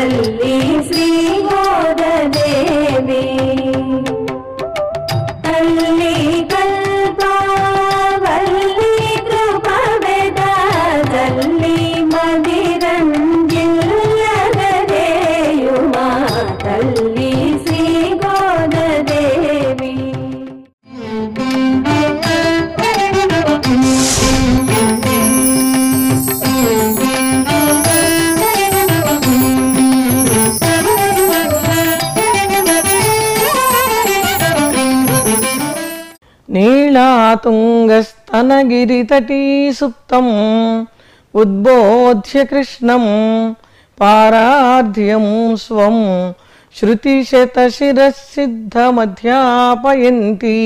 తల్లి శ్రీ గోదదేవి తల్లి కల్పవల్లి కృపవేద తల్లి మదిరంజిల్లగదేయుమా తల్లి శ్రీ గోదదేవి నీళాతుంగస్తనగిరితటీ సుప్తం ఉద్బోధ్య కృష్ణం పారార్ధ్యం స్వం శృతిశతశిరసిద్ధమధ్యాపయంతి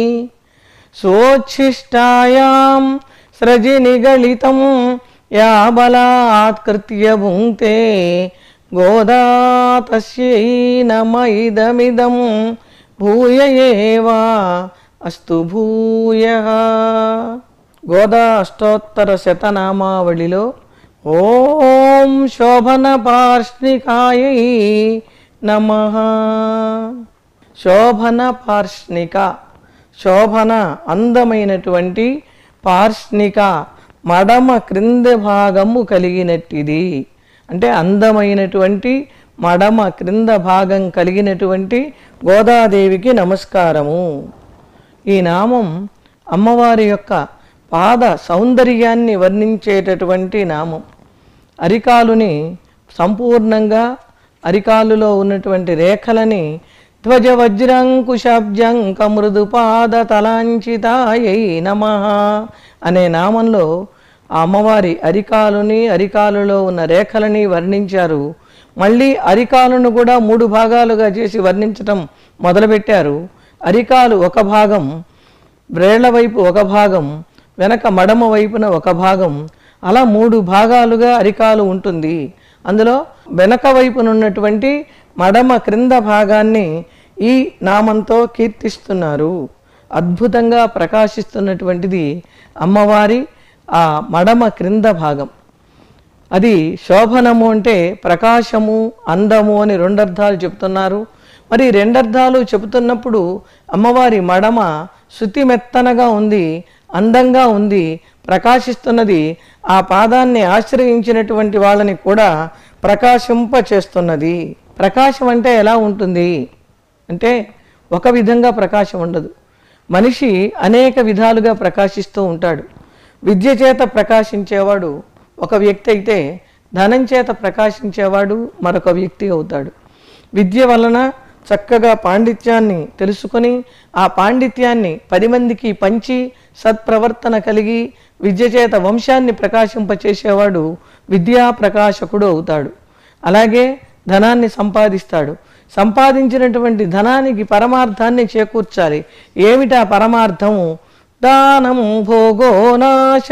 స్వోచ్ఛిష్టాయాం స్రజినిగళితం యా బలాత్కృత్య భుంక్తే గోదా తస్యై నమ ఇదమిదం భూయ ఏవా అస్తు భూయ గోదా అష్టోత్తర శతనామావళిలో ఓం శోభన పార్ష్ణికాయై నమ శోభన పార్ష్ణిక శోభన అందమైనటువంటి పార్ష్ణిక మడమ క్రింద భాగము కలిగినట్టిది అంటే అందమైనటువంటి మడమ క్రింద భాగం కలిగినటువంటి గోదాదేవికి నమస్కారము ఈ నామం అమ్మవారి యొక్క పాద సౌందర్యాన్ని వర్ణించేటటువంటి నామం అరికాలుని సంపూర్ణంగా అరికాలులో ఉన్నటువంటి రేఖలని ధ్వజ వజ్రంకుశాబ్జంక మృదు పాద తలాంచితాయై నమ అనే నామంలో ఆ అమ్మవారి అరికాలుని అరికాలులో ఉన్న రేఖలని వర్ణించారు మళ్ళీ అరికాలును కూడా మూడు భాగాలుగా చేసి వర్ణించటం మొదలుపెట్టారు అరికాలు ఒక భాగం వ్రేళ్ల వైపు ఒక భాగం వెనక మడమ వైపున ఒక భాగం అలా మూడు భాగాలుగా అరికాలు ఉంటుంది అందులో వెనక వైపునున్నటువంటి మడమ క్రింద భాగాన్ని ఈ నామంతో కీర్తిస్తున్నారు అద్భుతంగా ప్రకాశిస్తున్నటువంటిది అమ్మవారి ఆ మడమ క్రింద భాగం అది శోభనము అంటే ప్రకాశము అందము అని రెండర్థాలు చెప్తున్నారు మరి రెండర్థాలు చెబుతున్నప్పుడు అమ్మవారి మడమ శృతి మెత్తనగా ఉంది అందంగా ఉంది ప్రకాశిస్తున్నది ఆ పాదాన్ని ఆశ్రయించినటువంటి వాళ్ళని కూడా ప్రకాశింప చేస్తున్నది ప్రకాశం అంటే ఎలా ఉంటుంది అంటే ఒక విధంగా ప్రకాశం ఉండదు మనిషి అనేక విధాలుగా ప్రకాశిస్తూ ఉంటాడు విద్య చేత ప్రకాశించేవాడు ఒక వ్యక్తి అయితే ధనం చేత ప్రకాశించేవాడు మరొక వ్యక్తి అవుతాడు విద్య వలన చక్కగా పాండిత్యాన్ని తెలుసుకొని ఆ పాండిత్యాన్ని పది మందికి పంచి సత్ప్రవర్తన కలిగి విద్య చేత వంశాన్ని ప్రకాశింపచేసేవాడు విద్యా ప్రకాశకుడు అవుతాడు అలాగే ధనాన్ని సంపాదిస్తాడు సంపాదించినటువంటి ధనానికి పరమార్థాన్ని చేకూర్చాలి ఏమిటా పరమార్థము దానం భోగో నాశ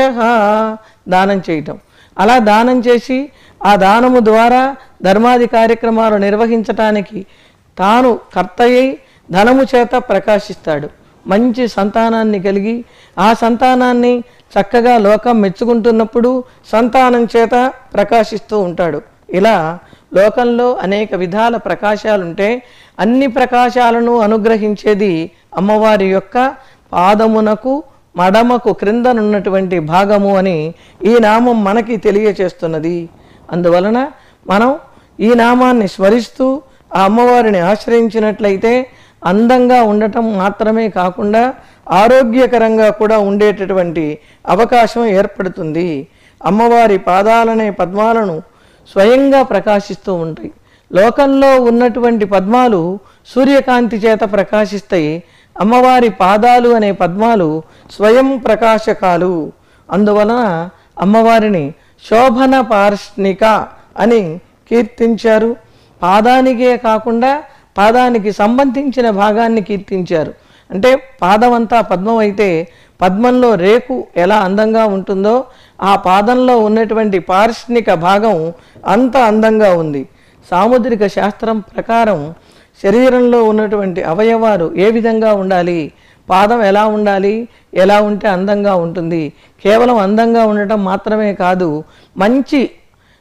దానం చేయటం అలా దానం చేసి ఆ దానము ద్వారా ధర్మాది కార్యక్రమాలు నిర్వహించటానికి తాను కర్తయ్యి ధనము చేత ప్రకాశిస్తాడు మంచి సంతానాన్ని కలిగి ఆ సంతానాన్ని చక్కగా లోకం మెచ్చుకుంటున్నప్పుడు సంతానం చేత ప్రకాశిస్తూ ఉంటాడు ఇలా లోకంలో అనేక విధాల ప్రకాశాలుంటే అన్ని ప్రకాశాలను అనుగ్రహించేది అమ్మవారి యొక్క పాదమునకు మడమకు క్రిందనున్నటువంటి భాగము అని ఈ నామం మనకి తెలియచేస్తున్నది అందువలన మనం ఈ నామాన్ని స్మరిస్తూ ఆ అమ్మవారిని ఆశ్రయించినట్లయితే అందంగా ఉండటం మాత్రమే కాకుండా ఆరోగ్యకరంగా కూడా ఉండేటటువంటి అవకాశం ఏర్పడుతుంది అమ్మవారి పాదాలనే పద్మాలను స్వయంగా ప్రకాశిస్తూ ఉంటాయి లోకంలో ఉన్నటువంటి పద్మాలు సూర్యకాంతి చేత ప్రకాశిస్తాయి అమ్మవారి పాదాలు అనే పద్మాలు స్వయం ప్రకాశకాలు అందువలన అమ్మవారిని శోభన పార్ష్ణిక అని కీర్తించారు పాదానికే కాకుండా పాదానికి సంబంధించిన భాగాన్ని కీర్తించారు అంటే పాదం అంతా పద్మం అయితే పద్మంలో రేకు ఎలా అందంగా ఉంటుందో ఆ పాదంలో ఉన్నటువంటి పార్ష్ణిక భాగం అంత అందంగా ఉంది సాముద్రిక శాస్త్రం ప్రకారం శరీరంలో ఉన్నటువంటి అవయవాలు ఏ విధంగా ఉండాలి పాదం ఎలా ఉండాలి ఎలా ఉంటే అందంగా ఉంటుంది కేవలం అందంగా ఉండటం మాత్రమే కాదు మంచి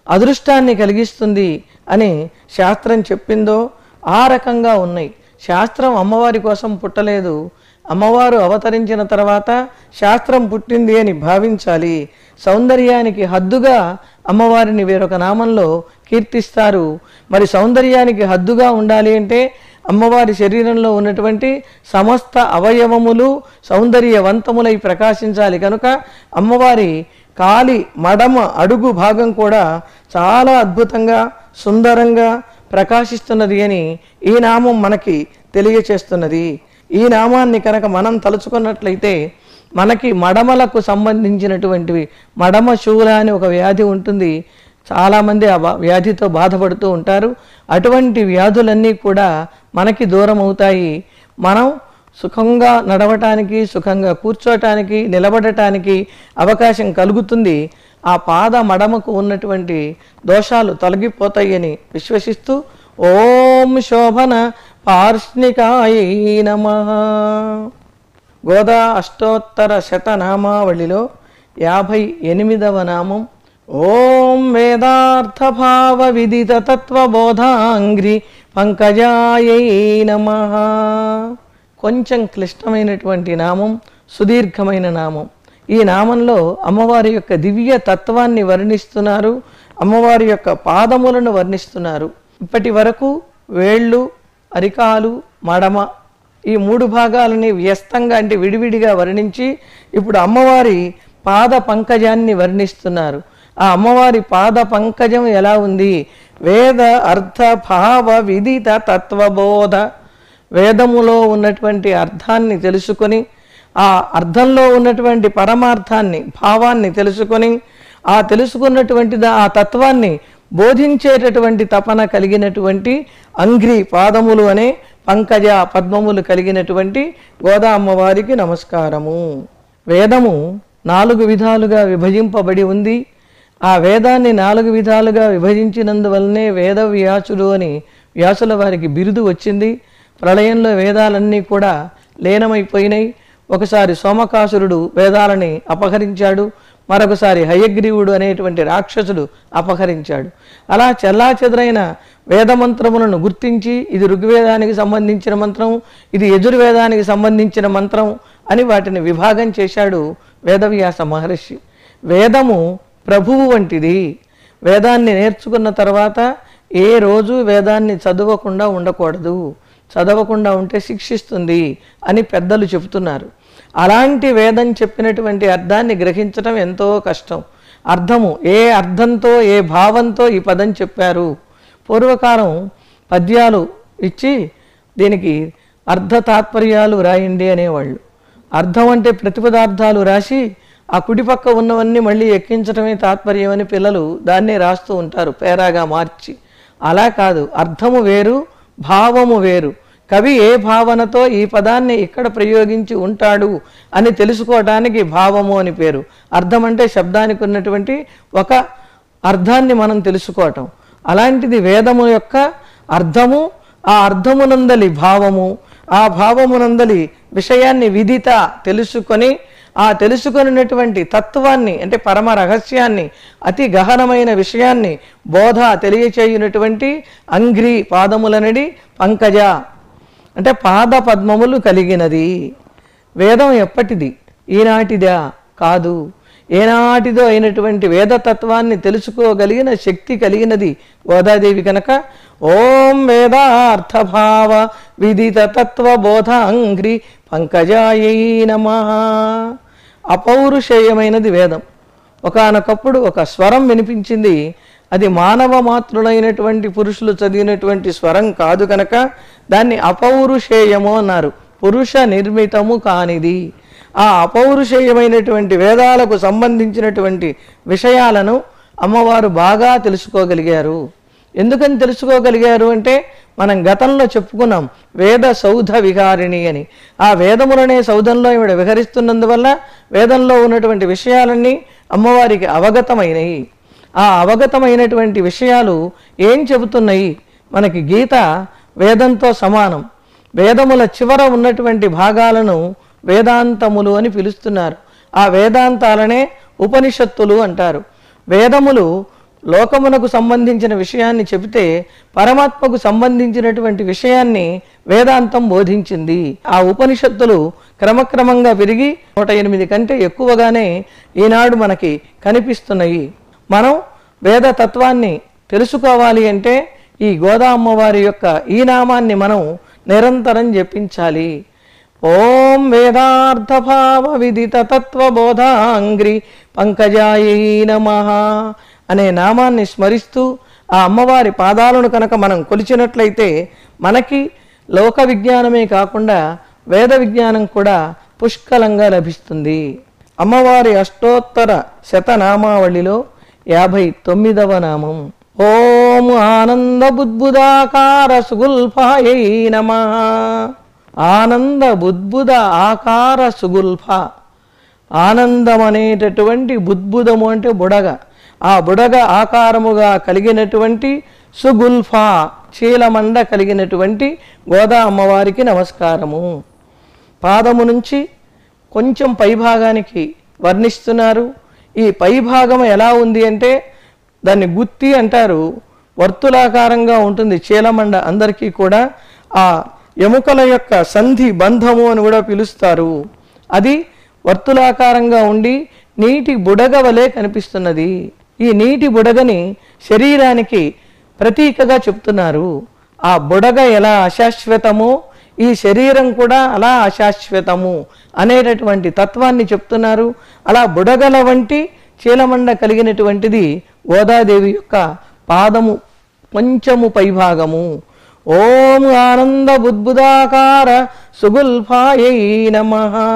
అదృష్టాన్ని కలిగిస్తుంది అని శాస్త్రం చెప్పిందో ఆ రకంగా ఉన్నాయి శాస్త్రం అమ్మవారి కోసం పుట్టలేదు అమ్మవారు అవతరించిన తర్వాత శాస్త్రం పుట్టింది అని భావించాలి సౌందర్యానికి హద్దుగా అమ్మవారిని వేరొక నామంలో కీర్తిస్తారు మరి సౌందర్యానికి హద్దుగా ఉండాలి అంటే అమ్మవారి శరీరంలో ఉన్నటువంటి సమస్త అవయవములు సౌందర్యవంతములై ప్రకాశించాలి కనుక అమ్మవారి కాలి మడమ అడుగు భాగం కూడా చాలా అద్భుతంగా సుందరంగా ప్రకాశిస్తున్నది అని ఈ నామం మనకి తెలియచేస్తున్నది ఈ నామాన్ని కనుక మనం తలుచుకున్నట్లయితే మనకి మడమలకు సంబంధించినటువంటివి మడమ శూల అని ఒక వ్యాధి ఉంటుంది చాలామంది ఆ బా- వ్యాధితో బాధపడుతూ ఉంటారు అటువంటి వ్యాధులన్నీ కూడా మనకి దూరం అవుతాయి మనం సుఖంగా నడవటానికి సుఖంగా కూర్చోటానికి నిలబడటానికి అవకాశం కలుగుతుంది ఆ పాద మడమకు ఉన్నటువంటి దోషాలు తొలగిపోతాయని విశ్వసిస్తూ ఓం శోభన పార్ష్ణికాయ నమ గోదా అష్టోత్తర శతనామావళిలో యాభై ఎనిమిదవ నామం ఓం వేదార్థభావ విదిత తత్వబోధాంగ్రి పంకజాయై నమ కొంచెం క్లిష్టమైనటువంటి నామం సుదీర్ఘమైన నామం ఈ నామంలో అమ్మవారి యొక్క దివ్య తత్వాన్ని వర్ణిస్తున్నారు అమ్మవారి యొక్క పాదములను వర్ణిస్తున్నారు ఇప్పటి వరకు వేళ్ళు అరికాలు మడమ ఈ మూడు భాగాలని వ్యస్తంగా అంటే విడివిడిగా వర్ణించి ఇప్పుడు అమ్మవారి పాద పంకజాన్ని వర్ణిస్తున్నారు ఆ అమ్మవారి పాద పంకజం ఎలా ఉంది వేద అర్థ భావ విదిత తత్వబోధ వేదములో ఉన్నటువంటి అర్థాన్ని తెలుసుకొని ఆ అర్థంలో ఉన్నటువంటి పరమార్థాన్ని భావాన్ని తెలుసుకొని ఆ తెలుసుకున్నటువంటి దా- ఆ తత్వాన్ని బోధించేటటువంటి తపన కలిగినటువంటి అంగ్రి పాదములు అనే పంకజ పద్మములు కలిగినటువంటి గోదా అమ్మవారికి నమస్కారము వేదము నాలుగు విధాలుగా విభజింపబడి ఉంది ఆ వేదాన్ని నాలుగు విధాలుగా విభజించినందువల్లనే వేద వ్యాసుడు అని వ్యాసుల వారికి బిరుదు వచ్చింది ప్రళయంలో వేదాలన్నీ కూడా లీనమైపోయినాయి ఒకసారి సోమకాసురుడు వేదాలని అపహరించాడు మరొకసారి హయగ్రీవుడు అనేటువంటి రాక్షసుడు అపహరించాడు అలా చెల్లాచెదరైన వేదమంత్రములను గుర్తించి ఇది ఋగ్వేదానికి సంబంధించిన మంత్రం ఇది యజుర్వేదానికి సంబంధించిన మంత్రం అని వాటిని విభాగం చేశాడు వేదవ్యాస మహర్షి వేదము ప్రభువు వంటిది వేదాన్ని నేర్చుకున్న తర్వాత ఏ రోజు వేదాన్ని చదవకుండా ఉండకూడదు చదవకుండా ఉంటే శిక్షిస్తుంది అని పెద్దలు చెబుతున్నారు అలాంటి వేదం చెప్పినటువంటి అర్థాన్ని గ్రహించడం ఎంతో కష్టం అర్థము ఏ అర్థంతో ఏ భావంతో ఈ పదం చెప్పారు పూర్వకాలం పద్యాలు ఇచ్చి దీనికి అర్ధ తాత్పర్యాలు రాయండి అనేవాళ్ళు అర్థం అంటే ప్రతిపదార్థాలు రాసి ఆ కుడిపక్క ఉన్నవన్నీ మళ్ళీ ఎక్కించడమే తాత్పర్యం అని పిల్లలు దాన్నే రాస్తూ ఉంటారు పేరాగా మార్చి అలా కాదు అర్థము వేరు భావము వేరు కవి ఏ భావనతో ఈ పదాన్ని ఇక్కడ ప్రయోగించి ఉంటాడు అని తెలుసుకోవడానికి భావము అని పేరు అర్థం అంటే శబ్దానికి ఉన్నటువంటి ఒక అర్థాన్ని మనం తెలుసుకోవటం అలాంటిది వేదము యొక్క అర్థము ఆ అర్థమునందలి భావము ఆ భావమునందలి విషయాన్ని విదిత తెలుసుకొని ఆ తెలుసుకొనినటువంటి తత్వాన్ని అంటే పరమ రహస్యాన్ని అతి గహనమైన విషయాన్ని బోధ తెలియచేయునటువంటి అంగ్రి పాదములనడి పంకజ అంటే పాద పద్మములు కలిగినది వేదం ఎప్పటిది ఈనాటిదా కాదు ఏనాటిదో అయినటువంటి వేదతత్వాన్ని తెలుసుకోగలిగిన శక్తి కలిగినది గోదాదేవి కనుక ఓం వేదార్థభావ విదిత తత్వ బోధాంగ్రి పంకజాయై నమ అపౌరుషేయమైనది వేదం ఒకానొకప్పుడు ఒక స్వరం వినిపించింది అది మానవ మాతృలైనటువంటి పురుషులు చదివినటువంటి స్వరం కాదు కనుక దాన్ని అపౌరుషేయము అన్నారు పురుష నిర్మితము కానిది ఆ అపౌరుషేయమైనటువంటి వేదాలకు సంబంధించినటువంటి విషయాలను అమ్మవారు బాగా తెలుసుకోగలిగారు ఎందుకని తెలుసుకోగలిగారు అంటే మనం గతంలో చెప్పుకున్నాం వేద సౌధ విహారిణి అని ఆ వేదములనే సౌధంలో ఈవిడ విహరిస్తున్నందువల్ల వేదంలో ఉన్నటువంటి విషయాలన్నీ అమ్మవారికి అవగతమైనవి ఆ అవగతమైనటువంటి విషయాలు ఏం చెబుతున్నాయి మనకి గీత వేదంతో సమానం వేదముల చివర ఉన్నటువంటి భాగాలను వేదాంతములు అని పిలుస్తున్నారు ఆ వేదాంతాలనే ఉపనిషత్తులు అంటారు వేదములు లోకమునకు సంబంధించిన విషయాన్ని చెబితే పరమాత్మకు సంబంధించినటువంటి విషయాన్ని వేదాంతం బోధించింది ఆ ఉపనిషత్తులు క్రమక్రమంగా పెరిగి నూట ఎనిమిది కంటే ఎక్కువగానే ఈనాడు మనకి కనిపిస్తున్నాయి మనం వేద తత్వాన్ని తెలుసుకోవాలి అంటే ఈ గోదా అమ్మవారి యొక్క ఈ నామాన్ని మనం నిరంతరం జపించాలి ఓం వేదార్థభావ విదిత తత్వబోధాంగ్రి పంకజాయై నమ అనే నామాన్ని స్మరిస్తూ ఆ అమ్మవారి పాదాలను కనుక మనం కొలిచినట్లయితే మనకి లోక విజ్ఞానమే కాకుండా వేద విజ్ఞానం కూడా పుష్కలంగా లభిస్తుంది అమ్మవారి అష్టోత్తర శతనామావళిలో యాభై తొమ్మిదవ నామం ఓం ఆనంద బుద్బుదాకార సుగుల్ఫాయై నమ ఆనంద బుద్బుద ఆకార సుగుల్ఫ ఆనందం అనేటటువంటి బుద్బుదము అంటే బుడగ ఆ బుడగ ఆకారముగా కలిగినటువంటి సుగుల్ఫా చీలమండ కలిగినటువంటి గోదా అమ్మవారికి నమస్కారము పాదము నుంచి కొంచెం పైభాగానికి వర్ణిస్తున్నారు ఈ పైభాగం ఎలా ఉంది అంటే దాన్ని గుత్తి అంటారు వర్తులాకారంగా ఉంటుంది చీలమండ అందరికీ కూడా ఆ ఎముకల యొక్క సంధి బంధము అని కూడా పిలుస్తారు అది వర్తులాకారంగా ఉండి నీటి బుడగ వలె కనిపిస్తున్నది ఈ నీటి బుడగని శరీరానికి ప్రతీకగా చెప్తున్నారు ఆ బుడగ ఎలా అశాశ్వతమో ఈ శరీరం కూడా అలా అశాశ్వతము అనేటటువంటి తత్వాన్ని చెప్తున్నారు అలా బుడగల వంటి చీలమండ కలిగినటువంటిది గోదాదేవి యొక్క పాదము కొంచెము పైభాగము ఓం ఆనంద బుద్బుదాకార సుగుల్ఫాయై నమ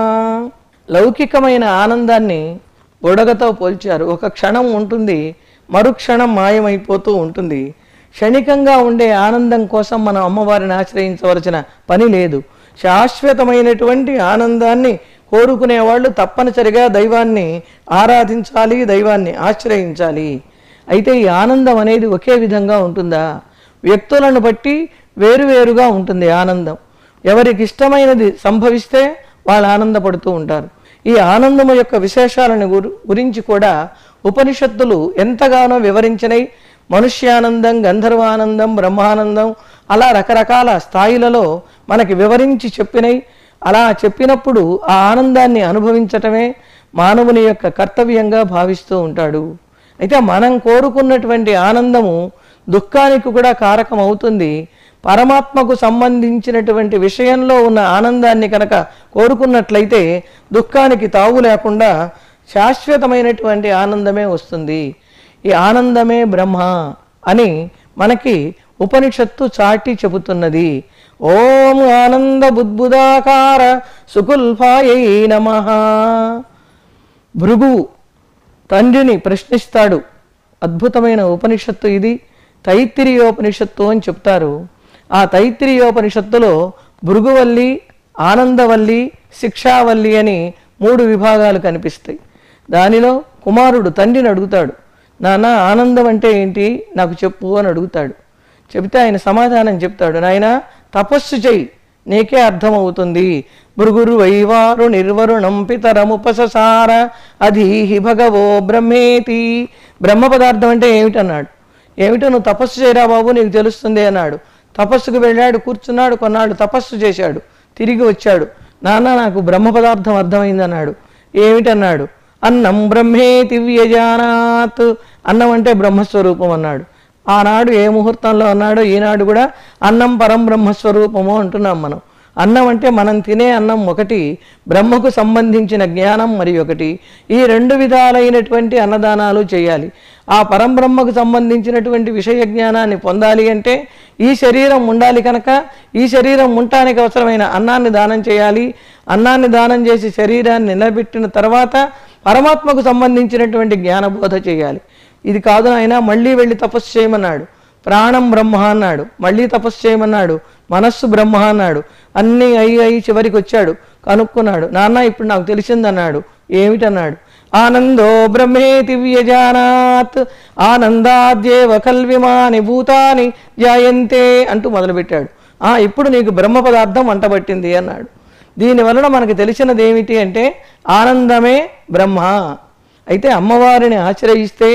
లౌకికమైన ఆనందాన్ని బుడగతో పోల్చారు ఒక క్షణం ఉంటుంది మరుక్షణం మాయమైపోతూ ఉంటుంది క్షణికంగా ఉండే ఆనందం కోసం మనం అమ్మవారిని ఆశ్రయించవలసిన పని లేదు శాశ్వతమైనటువంటి ఆనందాన్ని కోరుకునే వాళ్ళు తప్పనిసరిగా దైవాన్ని ఆరాధించాలి దైవాన్ని ఆశ్రయించాలి అయితే ఈ ఆనందం అనేది ఒకే విధంగా ఉంటుందా వ్యక్తులను బట్టి వేరువేరుగా ఉంటుంది ఆనందం ఎవరికి ఇష్టమైనది సంభవిస్తే వాళ్ళు ఆనందపడుతూ ఉంటారు ఈ ఆనందము యొక్క విశేషాలను గురు- గురించి కూడా ఉపనిషత్తులు ఎంతగానో వివరించినై మనుష్యానందం గంధర్వానందం బ్రహ్మానందం అలా రకరకాల స్థాయిలలో మనకి వివరించి చెప్పినై అలా చెప్పినప్పుడు ఆ ఆనందాన్ని అనుభవించటమే మానవుని యొక్క కర్తవ్యంగా భావిస్తూ ఉంటాడు అయితే మనం కోరుకున్నటువంటి ఆనందము దుఃఖానికి కూడా కారకం అవుతుంది పరమాత్మకు సంబంధించినటువంటి విషయంలో ఉన్న ఆనందాన్ని కనుక కోరుకున్నట్లయితే దుఃఖానికి తావు లేకుండా శాశ్వతమైనటువంటి ఆనందమే వస్తుంది ఈ ఆనందమే బ్రహ్మ అని మనకి ఉపనిషత్తు చాటి చెబుతున్నది ఓం ఆనంద బుద్బుదాకార సుకుల్ఫాయై నమః భృగువు తండ్రిని ప్రశ్నిస్తాడు అద్భుతమైన ఉపనిషత్తు ఇది తైత్తిరీయోపనిషత్తు అని చెప్తారు ఆ తైత్తిరీయోపనిషత్తులో భృగువల్లి ఆనందవల్లి శిక్షావల్లి అని మూడు విభాగాలు కనిపిస్తాయి దానిలో కుమారుడు తండ్రిని అడుగుతాడు నాన్న ఆనందం అంటే ఏంటి నాకు చెప్పు అని అడుగుతాడు చెబితే ఆయన సమాధానం చెప్తాడు నాయన తపస్సు చెయ్యి నీకే అర్థమవుతుంది భృగురు వైవారు నిర్వరుణం పితరముపససార అధీహి భగవో బ్రహ్మేతి బ్రహ్మ పదార్థం అంటే ఏమిటన్నాడు ఏమిటో నువ్వు తపస్సు చేయరా బాబు నీకు తెలుస్తుంది అన్నాడు తపస్సుకు వెళ్ళాడు కూర్చున్నాడు కొన్నాడు తపస్సు చేశాడు తిరిగి వచ్చాడు నాన్న నాకు బ్రహ్మ పదార్థం అర్థమైంది అన్నాడు ఏమిటన్నాడు అన్నం బ్రహ్మేతి వ్యజానాత్ అన్నం అంటే బ్రహ్మస్వరూపం అన్నాడు ఆనాడు ఏ ముహూర్తంలో అన్నాడో ఈనాడు కూడా అన్నం పరం బ్రహ్మస్వరూపము అంటున్నాం మనం అన్నం అంటే మనం తినే అన్నం ఒకటి బ్రహ్మకు సంబంధించిన జ్ఞానం మరి ఒకటి ఈ రెండు విధాలైనటువంటి అన్నదానాలు చేయాలి ఆ పరంబ్రహ్మకు సంబంధించినటువంటి విషయ జ్ఞానాన్ని పొందాలి అంటే ఈ శరీరం ఉండాలి కనుక ఈ శరీరం ఉండటానికి అవసరమైన అన్నాన్ని దానం చేయాలి అన్నాన్ని దానం చేసి శరీరాన్ని నిలబెట్టిన తర్వాత పరమాత్మకు సంబంధించినటువంటి జ్ఞానబోధ చేయాలి ఇది కాదు ఆయన మళ్ళీ వెళ్ళి తపస్సు చేయమన్నాడు ప్రాణం బ్రహ్మ అన్నాడు మళ్ళీ తపస్సు చేయమన్నాడు మనస్సు బ్రహ్మ అన్నాడు అన్నీ అయి అయి చివరికి వచ్చాడు కనుక్కున్నాడు నాన్న ఇప్పుడు నాకు తెలిసిందన్నాడు ఏమిటన్నాడు ఆనందో బ్రహ్మేతి వ్యజానాత్ ఆనందాద్యేవ కల్విమాని భూతాని జాయంతే అంటూ మొదలుపెట్టాడు ఆ ఇప్పుడు నీకు బ్రహ్మ పదార్థం వంటబట్టింది అన్నాడు దీని వలన మనకు తెలిసినది ఏమిటి అంటే ఆనందమే బ్రహ్మ అయితే అమ్మవారిని ఆశ్రయిస్తే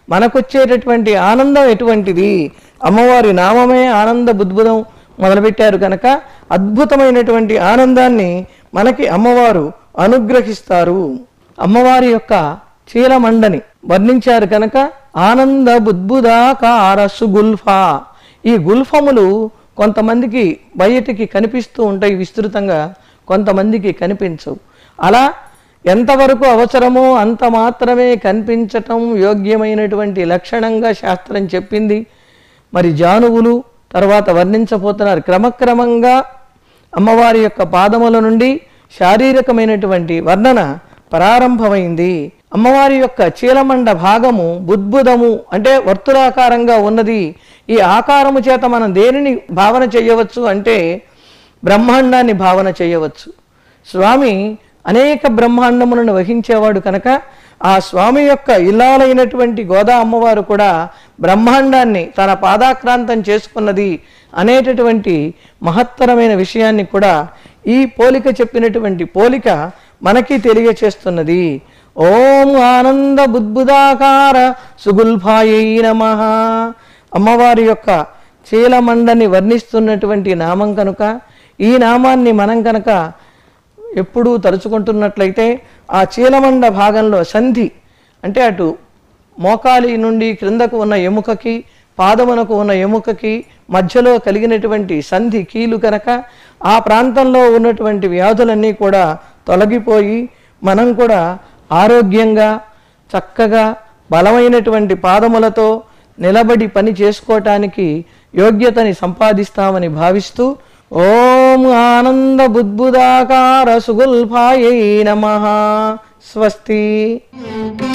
మనకొచ్చేటటువంటి ఆనందం ఎటువంటిది అమ్మవారి నామమే ఆనంద బుద్భుదం మొదలుపెట్టారు కనుక అద్భుతమైనటువంటి ఆనందాన్ని మనకి అమ్మవారు అనుగ్రహిస్తారు అమ్మవారి యొక్క చీలమండని వర్ణించారు కనుక ఆనంద బుద్భుదాకార సుగుల్ఫా ఈ గుల్ఫములు కొంతమందికి బయటికి కనిపిస్తూ ఉంటాయి విస్తృతంగా కొంతమందికి కనిపించవు అలా ఎంతవరకు అవసరమో అంత మాత్రమే కనిపించటం యోగ్యమైనటువంటి లక్షణంగా శాస్త్రం చెప్పింది మరి జానువులు తర్వాత వర్ణించబోతున్నారు క్రమక్రమంగా అమ్మవారి యొక్క పాదముల నుండి శారీరకమైనటువంటి వర్ణన ప్రారంభమైంది అమ్మవారి యొక్క చీలమండ భాగము బుద్భుదము అంటే వర్తులాకారంగా ఉన్నది ఈ ఆకారము చేత మనం దేనిని భావన చేయవచ్చు అంటే బ్రహ్మాండాన్ని భావన చేయవచ్చు స్వామి అనేక బ్రహ్మాండములను వహించేవాడు కనుక ఆ స్వామి యొక్క ఇల్లాలైనటువంటి గోదా అమ్మవారు కూడా బ్రహ్మాండాన్ని తన పాదాక్రాంతం చేసుకున్నది అనేటటువంటి మహత్తరమైన విషయాన్ని కూడా ఈ పోలిక చెప్పినటువంటి పోలిక మనకి తెలియచేస్తున్నది ఓం ఆనంద బుద్భుదాకార సుగుల్భాయై నమ అమ్మవారి యొక్క చీలమండని వర్ణిస్తున్నటువంటి నామం కనుక ఈ నామాన్ని మనం కనుక ఎప్పుడూ తలుచుకుంటున్నట్లయితే ఆ చీలమండ భాగంలో సంధి అంటే అటు మోకాలి నుండి క్రిందకు ఉన్న ఎముకకి పాదమునకు ఉన్న ఎముకకి మధ్యలో కలిగినటువంటి సంధి కీలు కనుక ఆ ప్రాంతంలో ఉన్నటువంటి వ్యాధులన్నీ కూడా తొలగిపోయి మనం కూడా ఆరోగ్యంగా చక్కగా బలమైనటువంటి పాదములతో నిలబడి పని చేసుకోవటానికి యోగ్యతని సంపాదిస్తామని భావిస్తూ ఓం ఆనంద బుద్భుదాకార సుగుల్భాయై నమ స్వస్తి